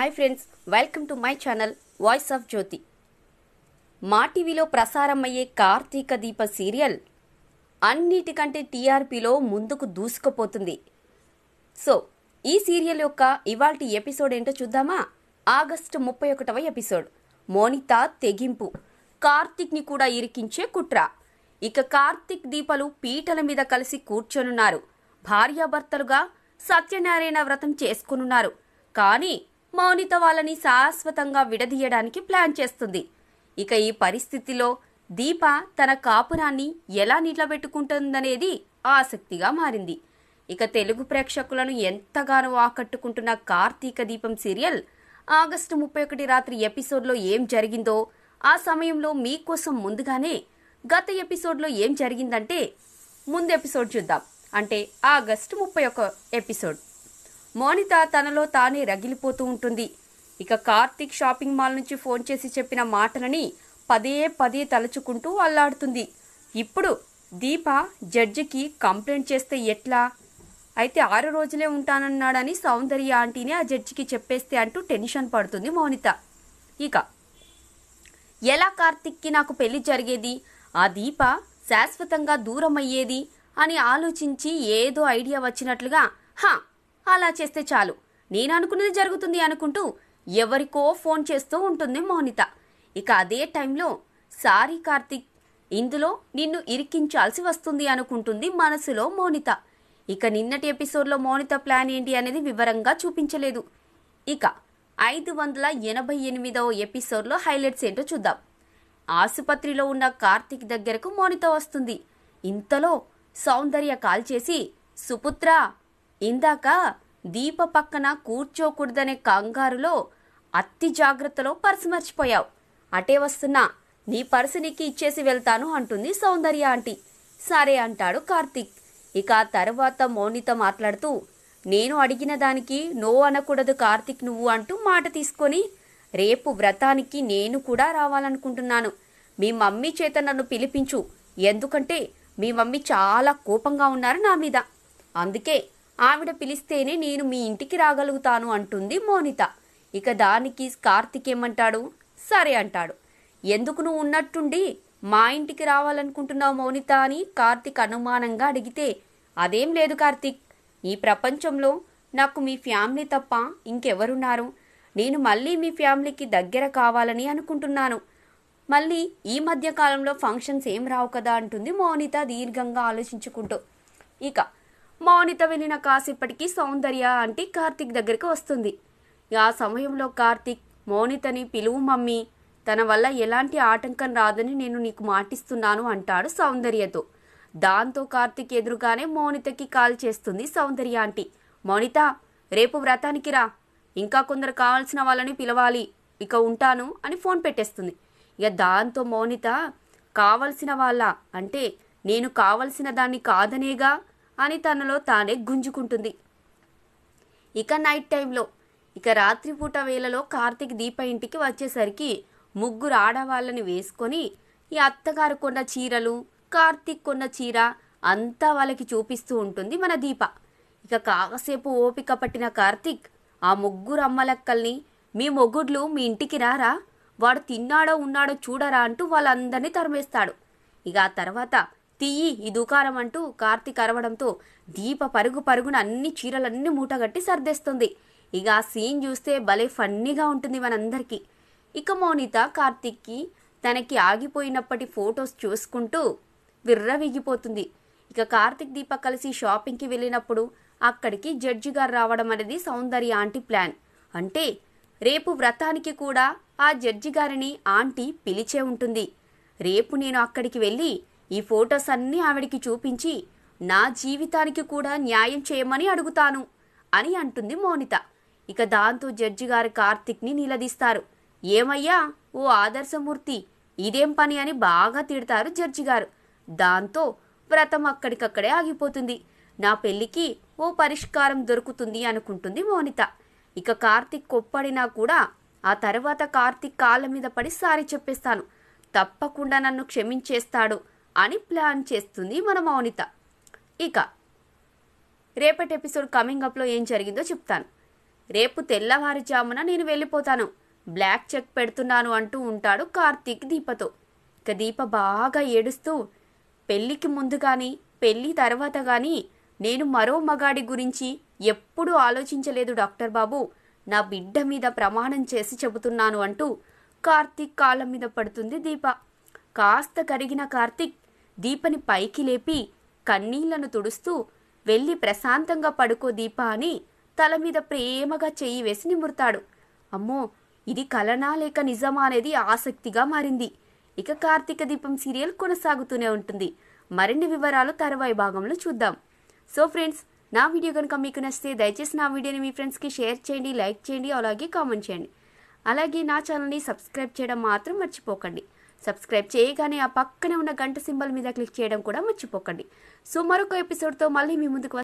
hi friends welcome to my channel voice of Jyoti మా టీవీలో ప్రసారం అయ్యే కార్తీక దీప సీరియల్ అన్నిటికంటే టీఆర్పీలో ముందుకు దూసుకుపోతుంది సో ఈ సీరియల్ యొక్క ఇవాల్టి ఎపిసోడ్ ఏంటో చూద్దామా ఆగస్టు ముప్పై ఒకటవ ఎపిసోడ్ మోనిత తెగింపు కార్తీక్ని కూడా ఇరికించే కుట్ర ఇక కార్తీక్ దీపలు పీటల మీద కలిసి కూర్చొనున్నారు భార్యాభర్తలుగా సత్యనారాయణ వ్రతం చేసుకునున్నారు కానీ మౌనిత వాళ్ళని శాశ్వతంగా విడదీయడానికి ప్లాన్ చేస్తుంది ఇక ఈ పరిస్థితిలో దీప తన కాపురాన్ని ఎలా నిలబెట్టుకుంటుందనేది ఆసక్తిగా మారింది ఇక తెలుగు ప్రేక్షకులను ఎంతగానో ఆకట్టుకుంటున్న కార్తీక దీపం సీరియల్ ఆగస్టు ముప్పై ఒకటి రాత్రి ఎపిసోడ్లో ఏం జరిగిందో ఆ సమయంలో మీకోసం ముందుగానే గత ఎపిసోడ్లో ఏం జరిగిందంటే ముందు ఎపిసోడ్ చూద్దాం అంటే ఆగస్టు ముప్పై ఒక ఎపిసోడ్ మోనిత తనలో తానే రగిలిపోతూ ఉంటుంది ఇక కార్తీక్ షాపింగ్ మాల్ నుంచి ఫోన్ చేసి చెప్పిన మాటలని పదే పదే తలుచుకుంటూ అల్లాడుతుంది ఇప్పుడు దీప జడ్జికి కంప్లైంట్ చేస్తే ఎట్లా అయితే ఆరు రోజులే ఉంటానన్నాడని సౌందర్య ఆంటీని ఆ జడ్జికి చెప్పేస్తే అంటూ టెన్షన్ పడుతుంది మౌనిత ఇక ఎలా కార్తిక్కి నాకు పెళ్లి జరిగేది ఆ దీప శాశ్వతంగా దూరం అయ్యేది అని ఆలోచించి ఏదో ఐడియా వచ్చినట్లుగా హా అలా చేస్తే చాలు నేను అనుకున్నది జరుగుతుంది అనుకుంటూ ఎవరికో ఫోన్ చేస్తూ ఉంటుంది మౌనిత ఇక అదే టైంలో సారీ కార్తిక్ ఇందులో నిన్ను ఇరికించాల్సి వస్తుంది అనుకుంటుంది మనసులో మౌనిత ఇక నిన్నటి ఎపిసోడ్లో మౌనిత ప్లాన్ ఏంటి అనేది వివరంగా చూపించలేదు ఇక ఐదు వందల ఎనభై ఎనిమిదవ ఎపిసోడ్లో హైలైట్స్ ఏంటో చూద్దాం ఆసుపత్రిలో ఉన్న కార్తిక్ దగ్గరకు మౌనిత వస్తుంది ఇంతలో సౌందర్య కాల్ చేసి సుపుత్ర ఇందాక దీప పక్కన కూర్చోకూడదనే కంగారులో అతి జాగ్రత్తలో పర్సు మర్చిపోయావు అటే వస్తున్నా నీ పర్సు నీకు ఇచ్చేసి వెళ్తాను అంటుంది సౌందర్య ఆంటీ సరే అంటాడు కార్తిక్ ఇక ఆ తర్వాత మౌనిత మాట్లాడుతూ నేను అడిగిన దానికి నో అనకూడదు కార్తిక్ నువ్వు అంటూ మాట తీసుకొని రేపు వ్రతానికి నేను కూడా రావాలనుకుంటున్నాను మీ మమ్మీ చేత నన్ను పిలిపించు ఎందుకంటే మీ మమ్మీ చాలా కోపంగా ఉన్నారు నా మీద అందుకే ఆవిడ పిలిస్తేనే నేను మీ ఇంటికి రాగలుగుతాను అంటుంది మోనిత ఇక దానికి కార్తిక్ ఏమంటాడు సరే అంటాడు ఎందుకు నువ్వు ఉన్నట్టుండి మా ఇంటికి రావాలనుకుంటున్నావు మౌనిత అని కార్తిక్ అనుమానంగా అడిగితే అదేం లేదు కార్తిక్ ఈ ప్రపంచంలో నాకు మీ ఫ్యామిలీ తప్ప ఇంకెవరున్నారు నేను మళ్ళీ మీ ఫ్యామిలీకి దగ్గర కావాలని అనుకుంటున్నాను మళ్ళీ ఈ మధ్య కాలంలో ఫంక్షన్స్ ఏం రావు కదా అంటుంది మౌనిత దీర్ఘంగా ఆలోచించుకుంటూ ఇక మౌనిత వెళ్ళిన కాసేపటికి సౌందర్య అంటే కార్తిక్ దగ్గరికి వస్తుంది ఆ సమయంలో కార్తిక్ మౌనితని పిలువు మమ్మీ తన వల్ల ఎలాంటి ఆటంకం రాదని నేను నీకు మాటిస్తున్నాను అంటాడు సౌందర్యతో దాంతో కార్తిక్ ఎదురుగానే మౌనితకి కాల్ చేస్తుంది సౌందర్య ఆంటీ మౌనిత రేపు వ్రతానికి రా ఇంకా కొందరు కావాల్సిన వాళ్ళని పిలవాలి ఇక ఉంటాను అని ఫోన్ పెట్టేస్తుంది ఇక దాంతో మౌనిత కావలసిన వాళ్ళ అంటే నేను కావలసిన దాన్ని కాదనేగా అని తనలో తానే గుంజుకుంటుంది ఇక నైట్ టైంలో ఇక రాత్రిపూట వేళలో కార్తీక్ దీప ఇంటికి వచ్చేసరికి ముగ్గురు ఆడవాళ్ళని వేసుకొని ఈ అత్తగారు కొన్న చీరలు కార్తీక్ కొన్న చీర అంతా వాళ్ళకి చూపిస్తూ ఉంటుంది మన దీప ఇక కాసేపు ఓపిక పట్టిన కార్తీక్ ఆ ముగ్గురు అమ్మలక్కల్ని మీ మొగుడ్లు మీ ఇంటికి రారా వాడు తిన్నాడో ఉన్నాడో చూడరా అంటూ వాళ్ళందరినీ తరిమేస్తాడు ఇక ఆ తర్వాత తీయి ఈ దుకాణం అంటూ కార్తీక్ అరవడంతో దీప పరుగు పరుగున అన్ని చీరలన్నీ మూటగట్టి సర్దేస్తుంది ఇక ఆ సీన్ చూస్తే భలే ఫన్నీగా ఉంటుంది మనందరికీ ఇక మౌనిత కార్తీక్కి తనకి ఆగిపోయినప్పటి ఫొటోస్ చూసుకుంటూ విర్రవీగిపోతుంది ఇక కార్తిక్ దీప కలిసి షాపింగ్కి వెళ్ళినప్పుడు అక్కడికి జడ్జి గారు రావడం అనేది సౌందర్య ఆంటీ ప్లాన్ అంటే రేపు వ్రతానికి కూడా ఆ జడ్జి గారిని ఆంటీ పిలిచే ఉంటుంది రేపు నేను అక్కడికి వెళ్ళి ఈ ఫొటోస్ అన్నీ ఆవిడికి చూపించి నా జీవితానికి కూడా న్యాయం చేయమని అడుగుతాను అని అంటుంది మౌనిత ఇక దాంతో జడ్జి గారు కార్తిక్ని నిలదీస్తారు ఏమయ్యా ఓ ఆదర్శమూర్తి ఇదేం పని అని బాగా తిడతారు జడ్జి గారు దాంతో వ్రతం అక్కడికక్కడే ఆగిపోతుంది నా పెళ్లికి ఓ పరిష్కారం దొరుకుతుంది అనుకుంటుంది మౌనిత ఇక కార్తిక్ కొప్పడినా కూడా ఆ తర్వాత కార్తిక్ కాళ్ళ మీద పడి సారీ చెప్పేస్తాను తప్పకుండా నన్ను క్షమించేస్తాడు అని ప్లాన్ చేస్తుంది మన మౌనిత ఇక రేపటి ఎపిసోడ్ కమింగ్ అప్లో ఏం జరిగిందో చెప్తాను రేపు తెల్లవారుజామున నేను వెళ్ళిపోతాను బ్లాక్ చెక్ పెడుతున్నాను అంటూ ఉంటాడు కార్తీక్ దీపతో ఇక దీప బాగా ఏడుస్తూ పెళ్లికి ముందు కానీ పెళ్లి తర్వాత కానీ నేను మరో మగాడి గురించి ఎప్పుడూ ఆలోచించలేదు డాక్టర్ బాబు నా బిడ్డ మీద ప్రమాణం చేసి చెబుతున్నాను అంటూ కార్తీక్ కాళ్ళ మీద పడుతుంది దీప కాస్త కరిగిన కార్తీక్ దీపని పైకి లేపి కన్నీళ్లను తుడుస్తూ వెళ్ళి ప్రశాంతంగా పడుకో దీప అని తల మీద ప్రేమగా చెయ్యి వేసి నిమురుతాడు అమ్మో ఇది కలనా లేక నిజమా అనేది ఆసక్తిగా మారింది ఇక కార్తీక దీపం సీరియల్ కొనసాగుతూనే ఉంటుంది మరిన్ని వివరాలు తర్వాయి భాగంలో చూద్దాం సో ఫ్రెండ్స్ నా వీడియో కనుక మీకు నచ్చితే దయచేసి నా వీడియోని మీ ఫ్రెండ్స్కి షేర్ చేయండి లైక్ చేయండి అలాగే కామెంట్ చేయండి అలాగే నా ఛానల్ని సబ్స్క్రైబ్ చేయడం మాత్రం మర్చిపోకండి సబ్స్క్రైబ్ చేయగానే ఆ పక్కనే ఉన్న గంట సింబల్ మీద క్లిక్ చేయడం కూడా మర్చిపోకండి సో మరొక ఎపిసోడ్తో మళ్ళీ మీ ముందుకు